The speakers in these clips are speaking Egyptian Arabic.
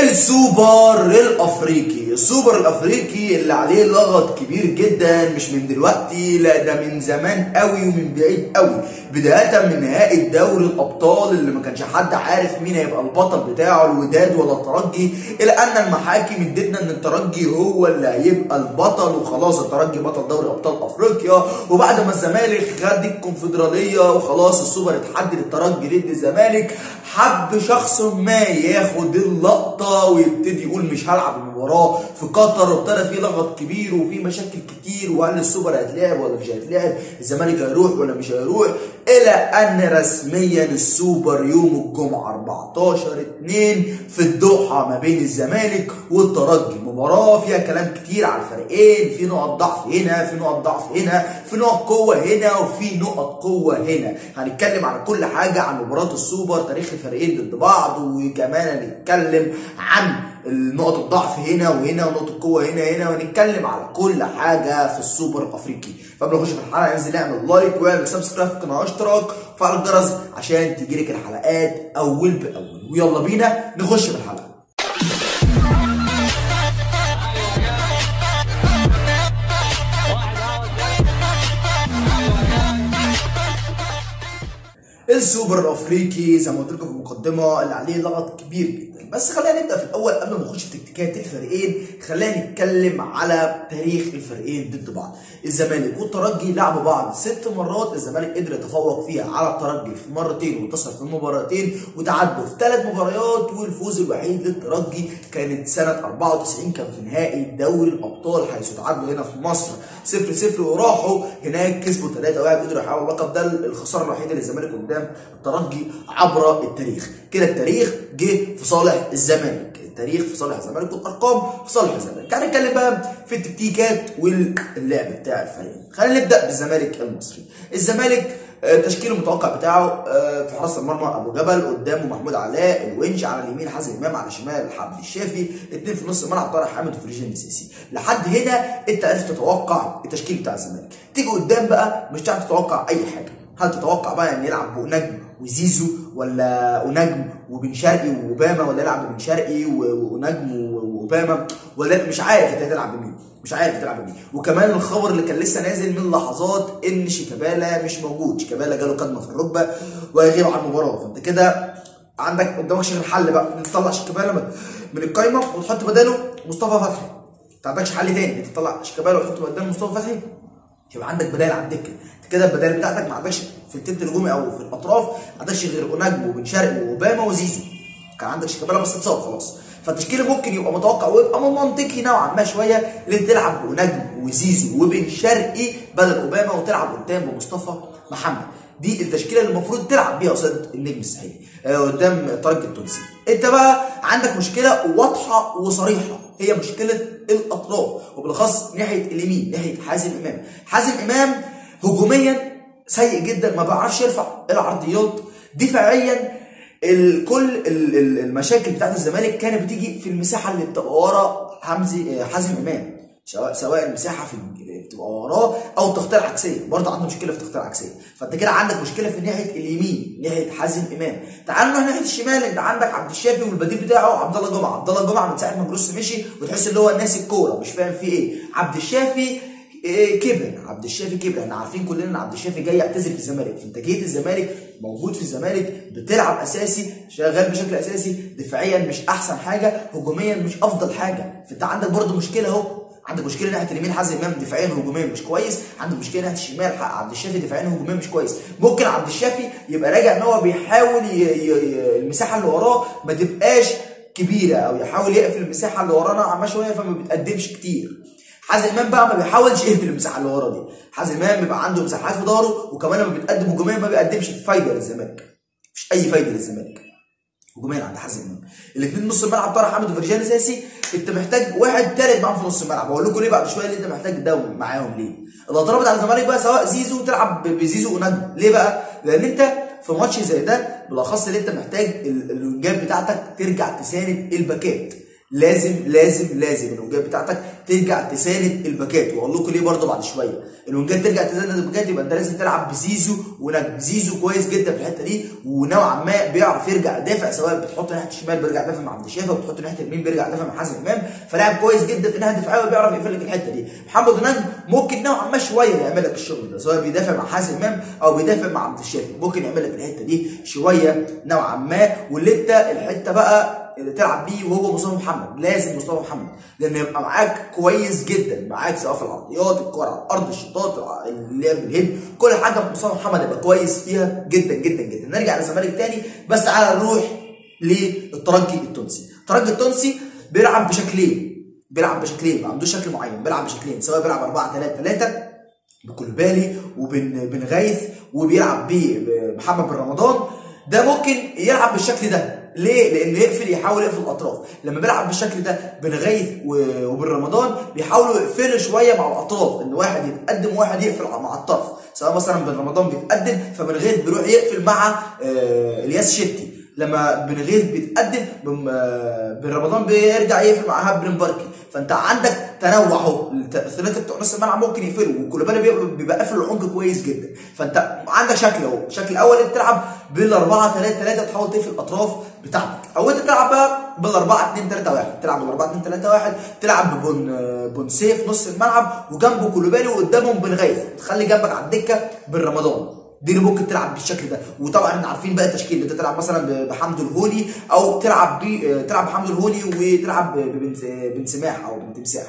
السوبر الافريقي السوبر الافريقي اللي عليه لغط كبير جدا مش من دلوقتي لا ده من زمان قوي ومن بعيد قوي بدايه من نهائي دوري الابطال اللي ما كانش حد عارف مين هيبقى البطل بتاعه الوداد ولا الترجي الى ان المحاكم ادتنا ان الترجي هو اللي هيبقى البطل وخلاص الترجي بطل دوري ابطال افريقيا وبعد ما الزمالك خد الكونفدراليه وخلاص السوبر اتحدد الترجي ضد الزمالك حب شخص ما ياخد اللقطه ويبتدي يقول مش هلعب المباراه في قطر وابتدى في لغط كبير وفي مشاكل كتير وهل السوبر هيتلعب ولا مش هيتلعب الزمالك هيروح ولا مش هيروح الى ان رسميا السوبر يوم الجمعه 14 2 في الدوحه ما بين الزمالك والترجي مباراه فيها كلام كتير على الفريقين في نقط ضعف هنا في نقط ضعف هنا في نقط قوه هنا وفي نقط قوه هنا هنتكلم عن كل حاجه عن مباراه السوبر تاريخ الفريقين ضد بعض وكمان هنتكلم عن نقط الضعف هنا وهنا ونقط القوه هنا هنا ونتكلم على كل حاجه في السوبر الافريقي فقبل ما نخش في الحلقه انزل اعمل لايك واعمل سبسكرايب في القناه واشتراك وفعل الجرس عشان تجيلك الحلقات اول باول ويلا بينا نخش في الحلقه السوبر الافريقي زي ما قلت لكم في المقدمه اللي عليه لغط كبير جدا بس خلينا نبدا في الاول قبل ما نخش في تكتيكات الفريقين خلينا نتكلم على تاريخ الفريقين ضد بعض الزمالك والترجي لعبوا بعض ست مرات الزمالك قدر يتفوق فيها على الترجي في مرتين وانتصر في مباراتين وتعادلوا في ثلاث مباريات والفوز الوحيد للترجي كانت سنه 94 كان في نهائي دوري الابطال حيث تعادلوا هنا في مصر 0 0 وراحوا هناك كسبوا 3 1 قدروا يحققوا اللقب ده الخساره الوحيده للزمالك قدام الترجي عبر التاريخ كده التاريخ جه في صالح الزمالك التاريخ في صالح الزمالك والارقام في صالح الزمالك تعال نتكلم بقى في التكتيكات واللعب بتاع الفريق خلينا نبدا بالزمالك المصري الزمالك التشكيل المتوقع بتاعه في حراسه المرمى ابو جبل قدامه محمود علاء الونش على اليمين حازم امام على الشمال حمدي الشافي اثنين في نص الملعب طارق حامد وفريجين السيسي لحد هنا انت عرفت تتوقع التشكيل بتاع الزمالك تيجي قدام بقى مش هتعرف تتوقع اي حاجه هل تتوقع بقى ان يلعب بونجم وزيزو ولا ونجم وبن شرقي وأوباما ولا يلعب بن شرقي ونجم وأوباما ولا مش عارف انت هتلعب بمين مش عارف تلعب بمين وكمان الخبر اللي كان لسه نازل من لحظات ان شيكابالا مش موجود شيكابالا جاله كدمه في الركبه وهيغيب عن المباراه فانت كده عندك قدامك غير الحل بقى انت تطلع شيكابالا من القايمه وتحط بداله مصطفى فتحي ما عندكش حل تاني انت تطلع شيكابالا وتحط بداله مصطفى فتحي يبقى عندك بدائل على الدكه كده البدائل بتاعتك ما عندكش في التلت الهجومي او في الاطراف ما عندكش غير اوناجم وبن شرقي واوباما وزيزو كان عندك شيكابالا بس اتصاب خلاص فالتشكيل ممكن يبقى متوقع ويبقى منطقي نوعا ما شويه اللي تلعب بوناجم وزيزو وبن شرقي بدل اوباما وتلعب قدام بمصطفى محمد دي التشكيله اللي المفروض تلعب بيها قصاد النجم الساحلي قدام الترجي التونسي انت بقى عندك مشكله واضحه وصريحه هي مشكله الاطراف وبالاخص ناحيه اليمين ناحيه حازم امام حازم امام هجوميا سيء جدا ما بيعرفش يرفع العرضيات دفاعيا كل المشاكل بتاعت الزمالك كانت بتيجي في المساحه اللي بتبقى ورا حمزي حازم امام سواء سواء المساحه في بتبقى وراه او التغطيه العكسيه برضه عنده مشكله في التغطيه العكسيه فانت كده عندك مشكله في ناحيه اليمين ناحيه حازم امام تعال نروح ناحيه الشمال انت عندك عبد الشافي والبديل بتاعه عبد الله جمعه عبد الله جمعه من ساعه ما جروس مشي وتحس ان هو ناسي الكوره مش فاهم في ايه عبد الشافي إيه كبر عبد الشافي كبر احنا عارفين كلنا ان عبد الشافي جاي يعتزل في الزمالك فانت جيت الزمالك موجود في الزمالك بتلعب اساسي شغال بشكل اساسي دفاعيا مش احسن حاجه هجوميا مش افضل حاجه فانت عندك برضه مشكله اهو عندك مشكله ناحيه اليمين حازم امام دفاعيا وهجوميا مش كويس عندك مشكله ناحيه الشمال عبد الشافي دفاعيا وهجوميا مش كويس ممكن عبد الشافي يبقى راجع ان هو بيحاول ي... ي... ي... المساحه اللي وراه ما تبقاش كبيره او يحاول يقفل المساحه اللي وراه نوعا ما شويه فما بتقدمش كتير حازم امام بقى ما بيحاولش يقفل المساحه اللي ورا دي حازم امام بيبقى عنده مساحات في ظهره وكمان لما بيتقدم هجوميا ما بيقدمش فايده للزمالك مفيش اي فايده للزمالك هجوميا عند حازم امام الاثنين نص الملعب طارق حامد وفرجان اساسي انت محتاج واحد ثالث معاهم في نص الملعب هقول لكم ليه بعد شويه اللي انت محتاج ده معاهم ليه الاطراف بتاع الزمالك بقى سواء زيزو تلعب بزيزو ونجم ليه بقى لان انت في ماتش زي ده بالاخص اللي انت محتاج الوينجات بتاعتك ترجع تساند الباكات لازم لازم لازم الونجات بتاعتك ترجع تساند الباكات واقول لكم ليه برضه بعد شويه الونجات ترجع تساند الباكات يبقى انت لازم تلعب بزيزو ونجم زيزو كويس جدا في الحته دي ونوعا ما بيعرف يرجع يدافع سواء بتحط ناحيه الشمال بيرجع يدافع مع عبد الشافي وبتحط ناحيه اليمين بيرجع يدافع مع حازم امام فلاعب كويس جدا في الناحيه الدفاعيه وبيعرف يقفل لك الحته دي محمد نجم ممكن نوعا ما شويه يعمل لك الشغل ده سواء بيدافع مع حازم امام او بيدافع مع عبد الشافي ممكن يعمل لك الحته دي شويه نوعا ما واللي انت الحته بقى اللي تلعب بيه وهو مصطفى محمد لازم مصطفى محمد لان يبقى معاك كويس جدا معاك سواء في العرضيات الكره على الارض الشوطات اللعب بالهيد كل حاجه مصطفى محمد يبقى كويس فيها جدا جدا جدا نرجع للزمالك تاني بس تعالى نروح للترجي التونسي الترجي التونسي بيلعب بشكلين بيلعب بشكلين ما عندوش شكل معين بيلعب بشكلين سواء بيلعب 4 3 3 بكولبالي وبن بن غيث وبيلعب بمحمد بن رمضان ده ممكن يلعب بالشكل ده ليه؟ لانه يقفل يحاول يقفل الاطراف، لما بيلعب بالشكل ده بن غيث وبن رمضان بيحاولوا يقفلوا شويه مع الاطراف ان واحد يتقدم وواحد يقفل مع الطرف، سواء مثلا بن رمضان بيتقدم فبن غيث بيروح يقفل مع آه الياس شتي، لما بن غيث بيتقدم بن رمضان بيرجع يقفل مع ايهاب بن مباركي فانت عندك تنوع اهو الثلاثه بتوع نص الملعب ممكن يقفلوا وكولوبالي بيبقى قافل العمق كويس جدا فانت عندك شكل اهو الشكل الاول انت تلعب بالاربعه 3 3 تحاول تقفل الاطراف بتاعتك او انت تلعب بقى بالاربعه 2 3 1 تلعب بالاربعه 2 3 1 تلعب ببون بونسيه في نص الملعب وجنبه كولوبالي وقدامهم بن غيث تخلي جنبك على الدكه بن رمضان دي اللي ممكن تلعب بالشكل ده وطبعا احنا عارفين بقى التشكيل انت تلعب مثلا بحمد الهولي او تلعب ب تلعب بحمد الهولي وتلعب ببنت بنت سماح او بنت مساح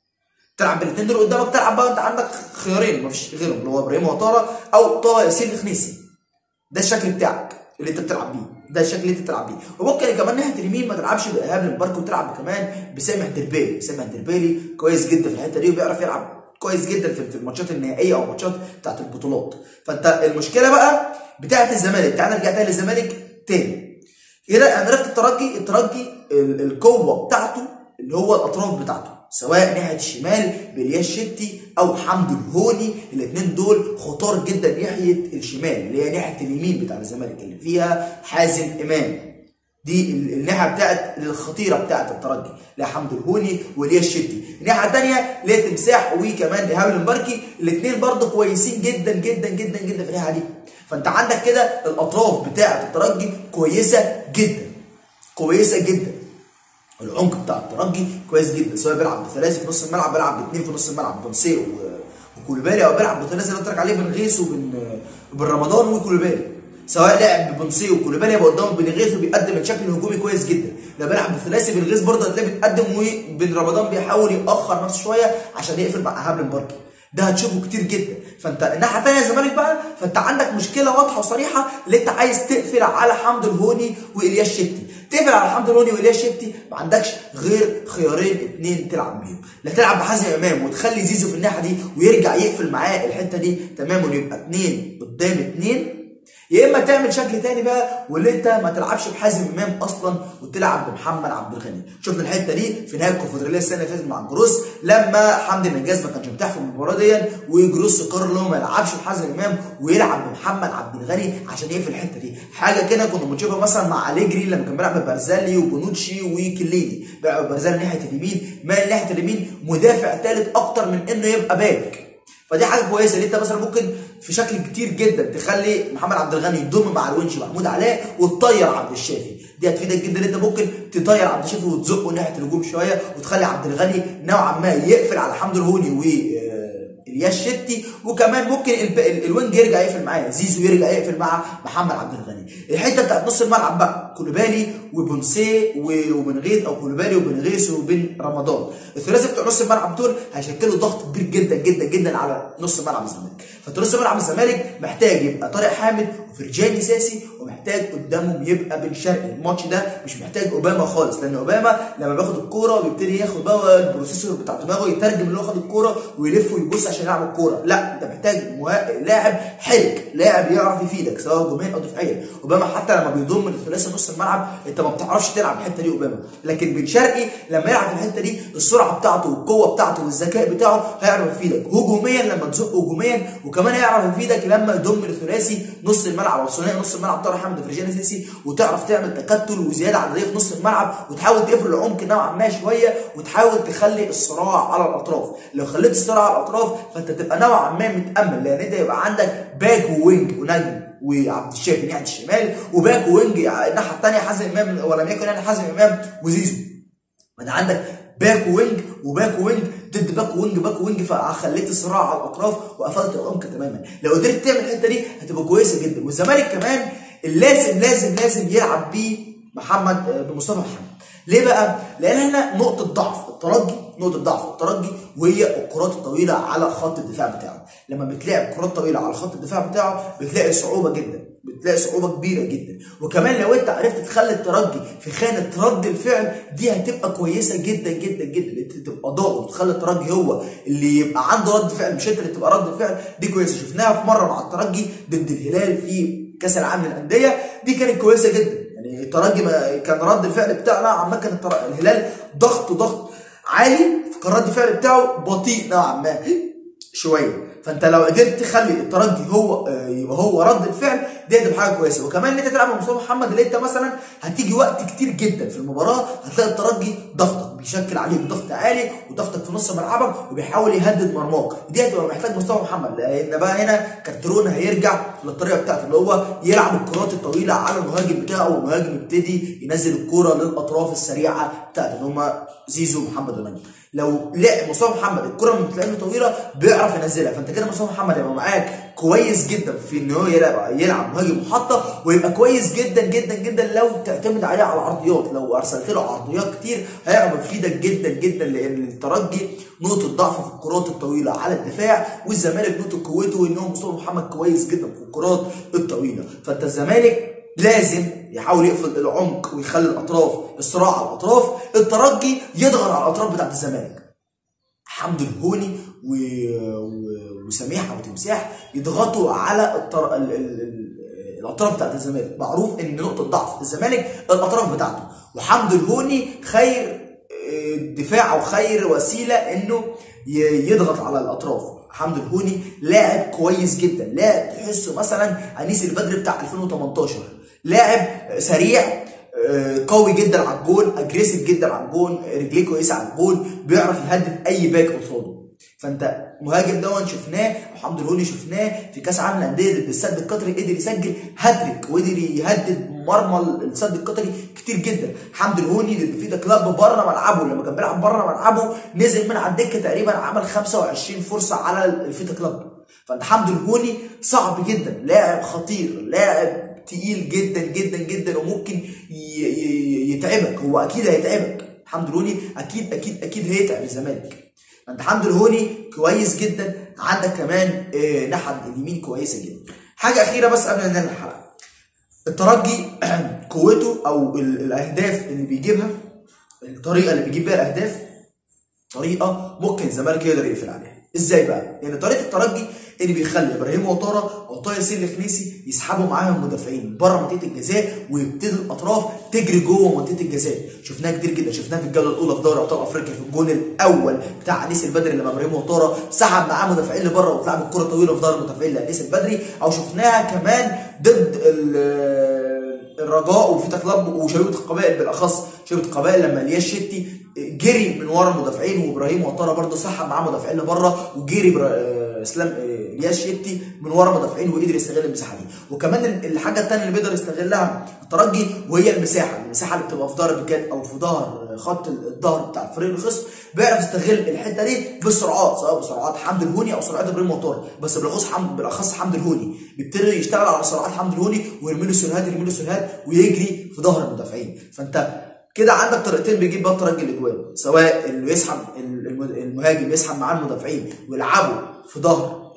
تلعب بالاثنين دول قدامك تلعب بقى انت عندك خيارين مفيش غيرهم اللي هو ابراهيم وطاره او طه ياسين الخنيسي ده الشكل بتاعك اللي انت بتلعب بيه ده الشكل اللي انت بتلعب بيه وممكن كمان ناحيه اليمين ما تلعبش بايهاب المبارك وتلعب كمان بسامح دربالي سامح دربالي كويس جدا في الحته دي وبيعرف يلعب كويس جدا في الماتشات النهائيه او الماتشات بتاعت البطولات فانت المشكله بقى بتاعت الزمالك تعال نرجع تاني للزمالك تاني كده انا عرفت الترجي الترجي القوه بتاعته اللي هو الاطراف بتاعته سواء ناحيه الشمال بالياس شتي او حمد الهوني الاثنين دول خطار جدا ناحيه الشمال اللي هي ناحيه اليمين بتاع الزمالك اللي فيها حازم امام دي الناحيه بتاعت الخطيره بتاعت الترجي لا حمد الهوني والياس شتي الناحيه الثانيه ليه تمساح وكمان ايهاب المباركي الاثنين برضه كويسين جدا جدا جدا جدا في الناحيه دي فانت عندك كده الاطراف بتاعت الترجي كويسه جدا كويسه جدا العمق بتاع الترجي كويس جدا سواء بيلعب بثلاثه في نص الملعب بيلعب باثنين في نص الملعب بنسيه وكوليبالي او بيلعب بثلاثه اللي قلت عليه بن غيث وبن بن رمضان وكوليبالي سواء لعب ببنسيه وكوليبالي يبقى قدامه بن غيث وبيقدم الشكل الهجومي كويس جدا لو بيلعب بثلاثي بن غيث برضه هتلاقيه بيتقدم وبن رمضان بيحاول ياخر نفسه شويه عشان يقفل مع ايهاب المباركي ده هتشوفه كتير جدا فانت الناحيه الثانيه الزمالك بقى فانت عندك مشكله واضحه وصريحه اللي انت عايز تقفل على حمد الهوني والياس شتي تقفل على حمد الهوني والياس شتي ما عندكش غير خيارين اثنين تلعب بيهم لا تلعب بحازم امام وتخلي زيزو في الناحيه دي ويرجع يقفل معاه الحته دي تمام ويبقى اثنين قدام اثنين يا اما تعمل شكل تاني بقى واللي انت ما تلعبش بحازم امام اصلا وتلعب بمحمد عبد الغني شفنا الحته دي في نهايه الكونفدراليه السنه اللي فاتت مع جروس لما حمدي النجاز ما كانش متاح في المباراه دي وجروس قرر ان هو ما يلعبش بحازم امام ويلعب بمحمد عبد الغني عشان يقفل الحته دي حاجه كده كنا بنشوفها مثلا مع اليجري لما كان بيلعب ببرزالي وبونوتشي وكليني بيلعب ببرزالي ناحيه اليمين مال ناحيه اليمين مدافع ثالث اكتر من انه يبقى باك فدي حاجه كويسه اللي انت مثلا ممكن في شكل كتير جدا تخلي محمد عبد الغني يضم مع الونش محمود علاء وتطير عبد الشافي دي هتفيدك جدا ان انت ممكن تطير عبد الشافي وتزقه ناحيه الهجوم شويه وتخلي عبد الغني نوعا ما يقفل على حمد الهوني و الياس شتي وكمان ممكن الوينج يرجع يقفل معاه زيزو يرجع يقفل مع محمد عبد الغني الحته بتاعت نص الملعب بقى كولوبالي وبونسيه وبن غيث او كولوبالي وبن غيث وبن رمضان الثلاثي بتوع نص الملعب دول هيشكلوا ضغط كبير جدا جدا جدا على نص ملعب الزمالك فنص ملعب الزمالك محتاج يبقى طارق حامد وفرجاني ساسي ومحتاج قدامهم يبقى بن شرقي الماتش ده مش محتاج اوباما خالص لان اوباما لما بياخد الكوره ويبتدي ياخد بقى البروسيسور بتاع دماغه يترجم اللي هو خد الكوره ويلف ويبص عشان يلعب الكوره لا انت محتاج مه... لاعب حرك لاعب يعرف يفيدك سواء هجوميا او دفاعيا اوباما حتى لما بيضم الثلاثي نص الملعب انت ما بتعرفش تلعب الحته دي اوباما لكن بن شرقي لما يلعب في الحته دي السرعه بتاعته والقوه بتاعته والذكاء بتاعه هيعرف يفيدك هجوميا لما تزق هجوميا وكمان هيعرف يفيدك لما يضم الثلاثي نص الملعب او ثنائي نص الملعب بتاع محمد فرجاني سيسي وتعرف تعمل تكتل وزياده عدديه في نص الملعب وتحاول تقفل العمق نوعا ما شويه وتحاول تخلي الصراع على الاطراف لو خليت الصراع على الاطراف فانت تبقى نوعا ما متامن لان انت يبقى عندك باك ووينج ونجم وعبد الشافي ناحيه الشمال وباك ووينج الناحيه الثانيه حازم امام ولم يكن يعني حازم امام وزيزو انت عندك باك وينج وباك وينج ضد باك وينج باك وينج فخليت الصراع على الاطراف وقفلت العمق تماما لو قدرت تعمل الحته دي هتبقى كويسه جدا والزمالك كمان لازم لازم لازم يلعب بيه محمد بمصطفى محمد ليه بقى؟ لان احنا نقطه ضعف الترجي نقطه ضعف الترجي وهي الكرات الطويله على خط الدفاع بتاعه لما بتلعب كرات طويله على خط الدفاع بتاعه بتلاقي صعوبه جدا بتلاقي صعوبه كبيره جدا وكمان لو انت عرفت تخلي الترجي في خانه رد الفعل دي هتبقى كويسه جدا جدا جدا انت تبقى ضاغط وتخلي الترجي هو اللي يبقى عنده رد فعل مش انت اللي تبقى رد الفعل دي كويسه شفناها في مره مع الترجي ضد الهلال في كاس العالم للانديه دي كانت كويسه جدا يعني الترجي كان رد الفعل بتاعنا عما كان الهلال ضغط ضغط عالي فكان رد الفعل بتاعه بطيء نوعا ما شويه فانت لو قدرت تخلي الترجي هو يبقى هو رد الفعل دي هتبقى حاجه كويسه وكمان ان انت تلعب مع مصطفى محمد اللي انت مثلا هتيجي وقت كتير جدا في المباراه هتلاقي الترجي ضغطك بيشكل عليك ضغط عالي وضغطك في نص ملعبك وبيحاول يهدد مرماك دي هتبقى محتاج مصطفى محمد لان بقى هنا كارترون هيرجع للطريقه بتاعته اللي هو يلعب الكرات الطويله على المهاجم بتاعه والمهاجم يبتدي ينزل الكوره للاطراف السريعه بتاعته اللي هم زيزو ومحمد ونجم لو لعب مصطفى محمد الكره من بتلاقيه طويله بيعرف ينزلها فانت كده مصطفى محمد هيبقى معاك كويس جدا في ان هو يلعب يلعب مهاجم محطه ويبقى كويس جدا جدا جدا لو تعتمد عليه على العرضيات لو ارسلت له عرضيات كتير هيعرف يفيدك جدا جدا لان الترجي نقطه ضعفه في الكرات الطويله على الدفاع والزمالك نقطه قوته ان هو مصطفى محمد كويس جدا في الكرات الطويله فانت الزمالك لازم يحاول يقفل العمق ويخلي الاطراف الصراع على الاطراف الترجي يضغط على الاطراف بتاعت الزمالك حمد الهوني و... و... وسميحه وتمساح يضغطوا على الطر... ال... ال... ال... الاطراف بتاعت الزمالك معروف ان نقطه ضعف الزمالك الاطراف بتاعته وحمد الهوني خير دفاع او خير وسيله انه يضغط على الاطراف حمد الهوني لاعب كويس جدا لاعب تحسه مثلا انيس البدري بتاع 2018 لاعب سريع قوي جدا على الجون اجريسيف جدا على الجون رجليه كويسه على الجون بيعرف يهدد اي باك قصاده فانت مهاجم دون شفناه محمد الهوني شفناه في كاس العالم للانديه ضد السد القطري قدر يسجل هاتريك وقدر يهدد مرمى السد القطري كتير جدا حمد الهوني ضد فيتا كلاب بره ملعبه لما كان بيلعب بره ملعبه نزل من على الدكه تقريبا عمل 25 فرصه على الفيتا كلاب فانت حمد الهوني صعب جدا لاعب خطير لاعب تقيل جدا جدا جدا وممكن يتعبك هو اكيد هيتعبك حمد الهوني اكيد اكيد اكيد هيتعب الزمالك انت حمد الهوني كويس جدا عندك كمان آه ناحيه اليمين كويسه جدا حاجه اخيره بس قبل ما ننهي الحلقه الترجي قوته او الاهداف اللي بيجيبها الطريقه اللي بيجيب بيها الاهداف طريقه ممكن الزمالك يقدر يقفل عليها ازاي بقى يعني طريقه الترجي اللي بيخلي ابراهيم وطاره وطاهر سيل الخنيسي يسحبوا معاهم المدافعين بره منطقه الجزاء ويبتدي الاطراف تجري جوه منطقه الجزاء شفناها كتير جدا شفناها في الجوله الاولى في دوري ابطال افريقيا في الجون الاول بتاع انيس البدري لما ابراهيم وطاره سحب معاه مدافعين لبره واتلعب الكره طويله في ظهر المدافعين لانيس البدري او شفناها كمان ضد الرجاء وفيتا كلاب وشبيبه القبائل بالاخص شبيبه القبائل لما الياس شتي جري من ورا المدافعين وابراهيم وطاره برده سحب معاه مدافعين لبره وجري برا... اسلام الياس شتي من ورا مدافعين وقدر يستغل المساحه دي وكمان الحاجه الثانيه اللي بيقدر يستغلها الترجي وهي المساحه المساحه اللي بتبقى في ظهر البيكات او في ظهر خط الظهر بتاع الفريق الخصم بيعرف يستغل الحته دي بالسرعات سواء بسرعات حمد الهوني او سرعات ابراهيم وطاره بس بالاخص حمد بالاخص حمد الهوني بيبتدي يشتغل على سرعات حمد الهوني ويرمي له سيرهات يرمي له سيرهات ويجري في ظهر المدافعين فانت كده عندك طريقتين بيجيب بقى الترجي الاجوان سواء اللي يسحب المهاجم يسحب معاه المدافعين ويلعبوا في ظهر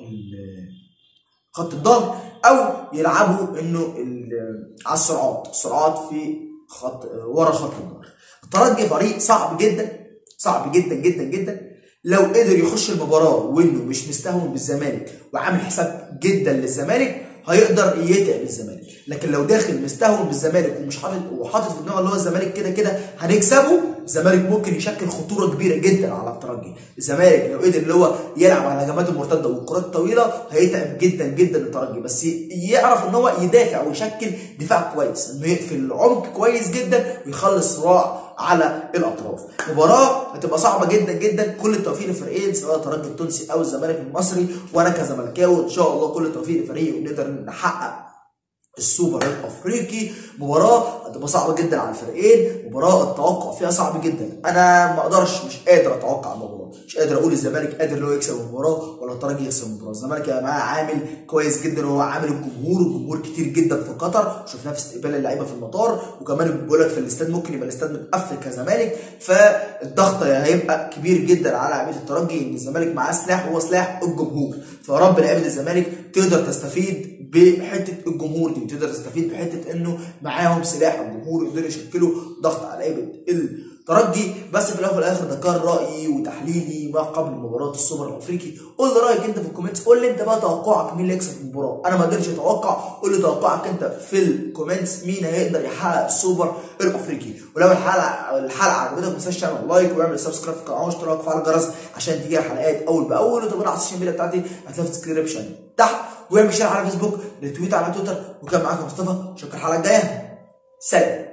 خط الظهر او يلعبوا انه على السرعات السرعات في خط ورا خط الظهر الترجي فريق صعب جدا صعب جدا جدا جدا لو قدر يخش المباراه وانه مش مستهون بالزمالك وعامل حساب جدا للزمالك هيقدر يتعب الزمالك لكن لو داخل مستهون بالزمالك ومش حاطط وحاطط في دماغه اللي هو الزمالك كده كده هنكسبه الزمالك ممكن يشكل خطوره كبيره جدا على الترجي الزمالك لو قدر اللي هو يلعب على الهجمات المرتده والكرات الطويله هيتعب جدا جدا الترجي بس يعرف ان هو يدافع ويشكل دفاع كويس انه يقفل العمق كويس جدا ويخلص صراع على الاطراف مباراه هتبقى صعبه جدا جدا كل التوفيق للفريقين سواء الترجي التونسي او الزمالك المصري وانا كزملكاوي ان شاء الله كل التوفيق للفريق ونقدر نحقق السوبر الافريقي مباراه هتبقى صعبه جدا على الفريقين مباراه التوقع فيها صعب جدا انا ما اقدرش مش قادر اتوقع المباراه مش قادر اقول الزمالك قادر ان هو يكسب المباراه ولا الترجي يكسب المباراه الزمالك يا جماعه عامل كويس جدا وهو عامل الجمهور الجمهور كتير جدا في قطر شفناه في استقبال اللعيبه في المطار وكمان بيقول لك في الاستاد ممكن يبقى الاستاد متقفل كزمالك فالضغط هيبقى كبير جدا على لعيبه الترجي ان الزمالك معاه سلاح وهو سلاح الجمهور فيا رب لعيبه الزمالك تقدر تستفيد بحته الجمهور دي وتقدر تستفيد بحته انه معاهم سلاح الجمهور يقدروا يشكلوا ضغط على لعيبه الترجي بس في الاول وفي الاخر ده كان رايي وتحليلي ما قبل مباراه السوبر الافريقي قول لي رايك انت في الكومنتس قول لي انت بقى توقعك مين اللي يكسب المباراه انا ما قدرتش اتوقع قول لي توقعك انت في الكومنتس مين هيقدر يحقق السوبر الافريقي ولو الحلقه الحلقه عجبتك ما تنساش تعمل لايك واعمل سبسكرايب في القناه واشتراك وفعل الجرس عشان تجي الحلقات اول باول وتابعنا على السوشيال ميديا بتاعتي هتلاقي في الديسكربشن تحت واعمل شير على فيسبوك ريتويت على تويتر وكان معاكم مصطفى اشوفك الحلقه الجايه سلام